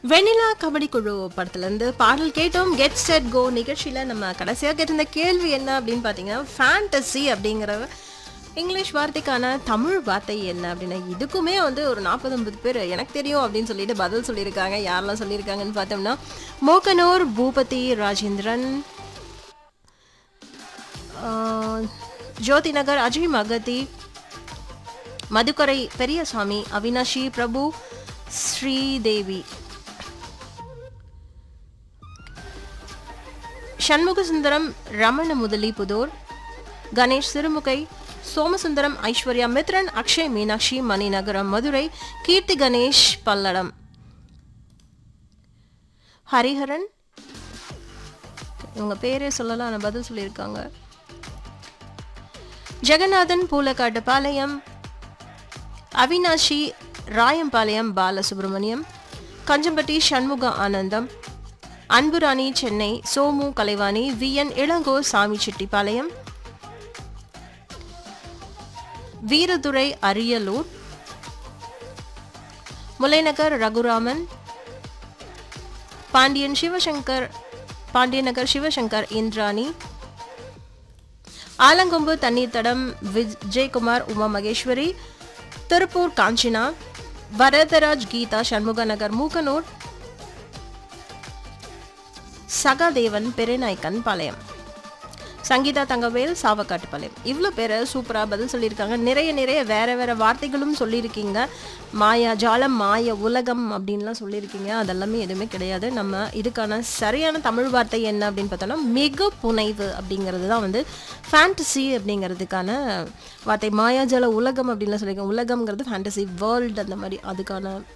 வெண்ணிலா கபடி குழு படத்துலேருந்து பாடல் கேட்டோம் கெட் செட் கோ நிகழ்ச்சியில் நம்ம கடைசியாக கேட்டிருந்த கேள்வி என்ன அப்படின்னு பார்த்தீங்கன்னா ஃபேண்டசி அப்படிங்கிற இங்கிலீஷ் வார்த்தைக்கான தமிழ் வார்த்தை என்ன அப்படின்னா இதுக்குமே வந்து ஒரு நாற்பது ஐம்பது பேர் எனக்கு தெரியும் அப்படின்னு சொல்லிட்டு பதில் சொல்லியிருக்காங்க யாரெல்லாம் சொல்லியிருக்காங்கன்னு பார்த்தோம்னா மோகனூர் பூபதி ராஜேந்திரன் ஆஹ், ஜோதி நகர் அஜய் மகதி மதுக்கரை பெரியசாமி அவினாஷி பிரபு ஸ்ரீதேவி சண்முக சுந்தரம் ரமண முதலி புதூர் கணேஷ் சிறுமுகை சோமசுந்தரம் ஐஸ்வர்யா மித்ரன் அக்ஷய் மீனாட்சி மணிநகரம் மதுரை கீர்த்தி கணேஷ் பல்லடம் ஹரிஹரன் இவங்க பேரே சொல்லலாம் ஆனால் பதில் சொல்லியிருக்காங்க ஜெகநாதன் பூலக்காட்டு பாளையம் அவினாஷி ராயம்பாளையம் பாலசுப்ரமணியம் கஞ்சம்பட்டி சண்முக ஆனந்தம் அன்புராணி சென்னை சோமு கலைவாணி வி என் இளங்கோ சாமி செட்டிப்பாளையம் வீரதுரை அரியலூர் முல்லைநகர் ரகுராமன் பாண்டியன் சிவசங்கர் பாண்டியநகர் சிவசங்கர் இந்திராணி ஆலங்கொம்பு தண்ணீர் தடம் விஜயகுமார் உமா மகேஸ்வரி திருப்பூர் காஞ்சினா வரதராஜ் கீதா சண்முகநகர் மூக்கனூர் சகாதேவன் பெருநாய்க்கன் பாளையம் சங்கீதா தங்கவேல் சாவக்காட்டுப்பாளையம் இவ்வளோ பேர் சூப்பராக பதில் சொல்லியிருக்காங்க நிறைய நிறைய வேற வேற வார்த்தைகளும் சொல்லியிருக்கீங்க மாயா ஜாலம் மாய உலகம் அப்படின்லாம் சொல்லியிருக்கீங்க அதெல்லாமே எதுவுமே கிடையாது நம்ம இதுக்கான சரியான தமிழ் வார்த்தை என்ன அப்படின்னு பார்த்தோம்னா மிக புனைவு அப்படிங்கிறது தான் வந்து ஃபேண்டசி அப்படிங்கிறதுக்கான வார்த்தை மாயாஜால உலகம் அப்படின்லாம் சொல்லியிருக்கேன் உலகம்ங்கிறது ஃபேண்டசி வேர்ல்டு அந்த மாதிரி அதுக்கான